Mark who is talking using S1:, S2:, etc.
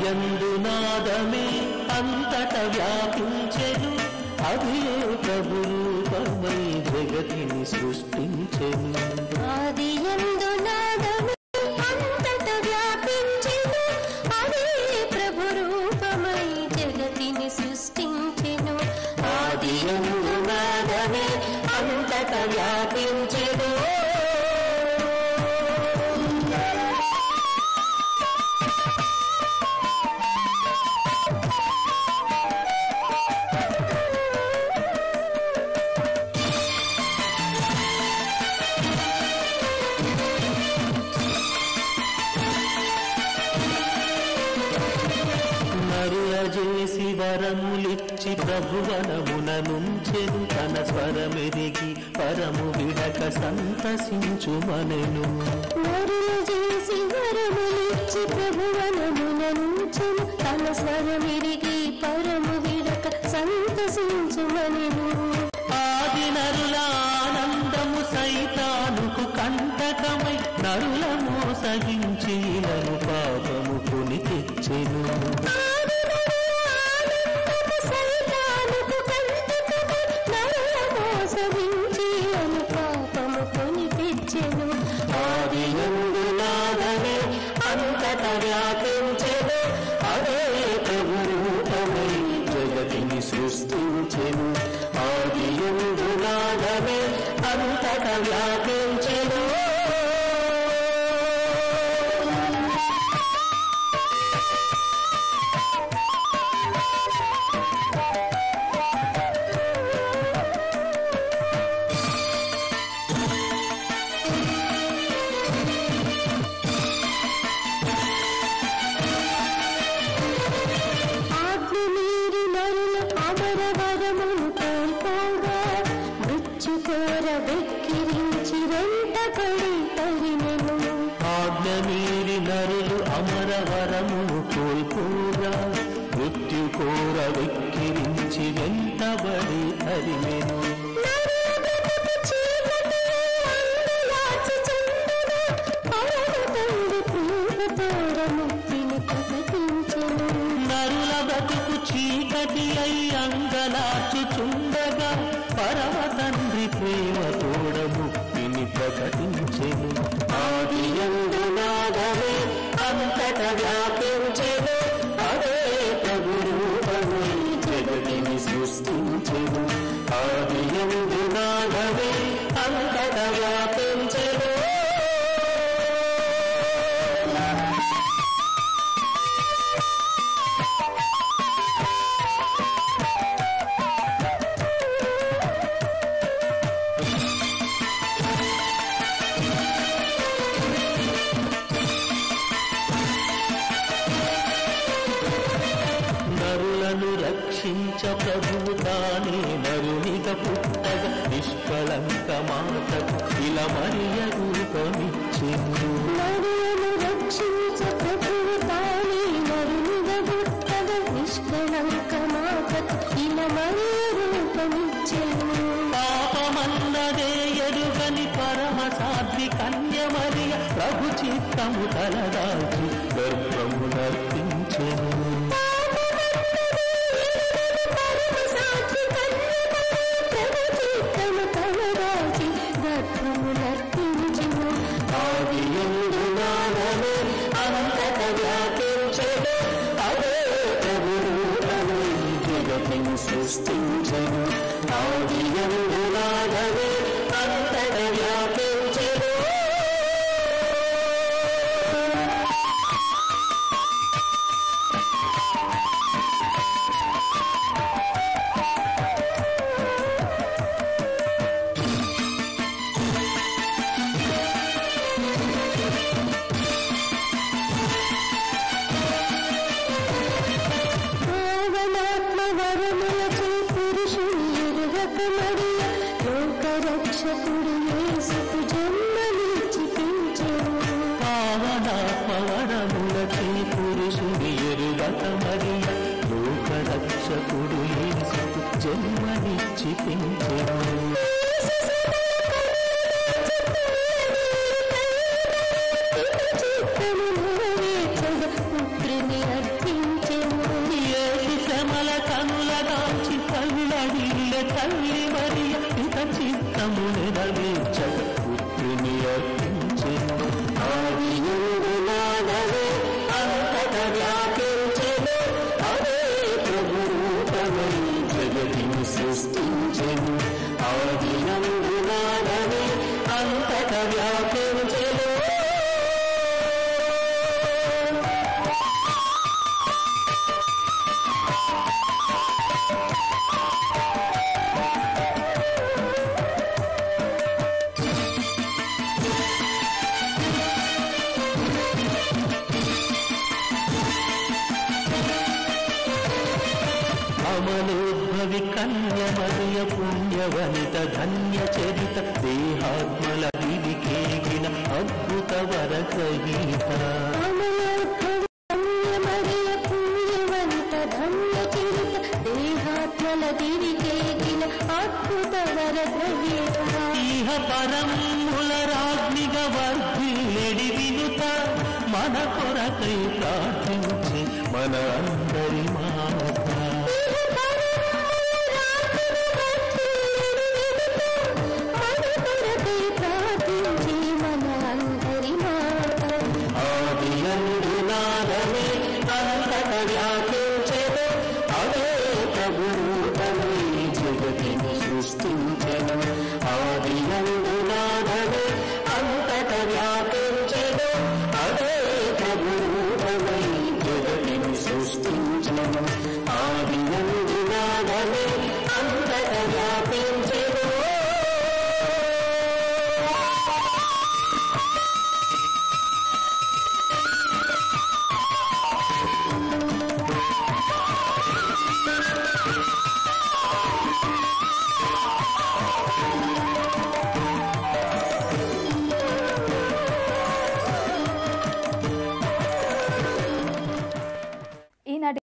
S1: ఆదియందు నాదమే అంతట వ్యాపించెను అది ప్రభు రూపమై జగతిని సృష్టించెను
S2: ఆదియందు నాదము అంతట వ్యాపించెను అదే ప్రభు రూపమై జగతిని సృష్టించెను
S1: ఆదియందు నాదమే అంతట వ్యాపించెను నరులజేసి వరములిచ్చి ప్రభువనమున నుంచెను తన స్వరమెరిగి పరము విడక సంతసించుమనెను
S2: నరులు చేసి వరములిచ్చి ప్రభువనమున నుంచెను తన స్వరమిరిగి పరము విడక సంతసించుమనెను
S1: ఆది నరుల ఆనందము సైతానుకు కంటకమై నరుల మోసగించి ఇలను పాపము కొని తెచ్చెను
S2: సైతానుకు కంటకమై నరుల మోసగించి అను పాపము కొని తెచ్చెను
S1: ఆది యందు నాదమే అంతట వ్యాపించెను అదే ప్రభు రూపమై జగతిని సృష్టించెను ఆది యందు నాదమే అంతట వ్యాపించెను
S2: ఆజ్ఞ మీరి నరుల అమర వరమును కోల్పోగా మృత్యుకోర వెక్కిరించి వెంటపడి తరిమెను
S1: ఆజ్ఞ మీరి నరులు అమర వరమును కోల్పోగా మృత్యు కోర వెక్కిరించి వెంటబడి హరిమెను నరుల బతుకు చీకటి అయి అంగలాచుచుండగా పరమ తండ్రి ప్రేమ తోడ ముక్తిని ప్రకటించెను ఆది యందు నాదమే అంతట వ్యాపించెను అదే ప్రభు రూపమై జగతిని సృష్టించెను ఆది యందు నాదమే అంతట వ్యాపించెను నరులను రక్షించ ప్రభువు తానే నరునిగ పుట్టగ నిష్కళంక మాతకు ఇలా మరియ రూపమిచ్చెను
S2: నరులను రక్షించ ప్రభువు తానే నరునిగా పుట్టగ నిష్కళంక మాతకు ఇలా మరి రూపమిచ్చెను
S1: పాపమన్నదే ఎరుగని పరమ సాధ్వి కన్య మరియ ప్రభు చిత్తము తలదాచి గర్భము నర్పించెను ఆది యందు నాదమే అంతట వ్యాపించెను అదే ప్రభు రూపమై జగతిని సృష్టించెను ఆది యందు నాదమే అంతట వ్యాపించెను
S2: పావనాత్మ వరములచే పురుషుని ఎరుగక మరియ లోకరక్షకుడు యేసుకు జన్మనిచ్చి పెంచెను
S1: పావనాత్మవరములకి పురుషుని ఎరుగక మరియ లోకరక్షకుడు యేసుకు జన్మనిచ్చి పెంచెను
S2: చిత్తము నెరవేర్చగా పుత్రుని అర్థించెను
S1: అమృతము నెరవేర్చక పుత్రుని అర్పించెను ఆదియుడు నాదవే అంతట వ్యాపించెను అదే ప్రభు రూపమై జగతిని సృష్టించెను ఆదినందు నాదవే అంతట వ్యాపించెను అమలోద్భవి కన్యమయ పుణ్యవనిత ధన్య చరిత దేహాత్మల దివికేగిన అద్భుత వర గ్రహీత
S2: అమలోద్భవమ్యమరియ పుణ్యవంత ధన్య చరిత దేహాత్మల దివికేగిన అద్భుత వర గ్రహీత
S1: ఇహ పరముల రాజ్ఞిగ వర్ధిల్లెడి వినుత మన కొరకై ప్రార్థించి మన అందరి మాత ఆదియందు నాదమే అంతట వ్యాపించెను అదే ప్రభు రూపమై జగతిని సృష్టించెను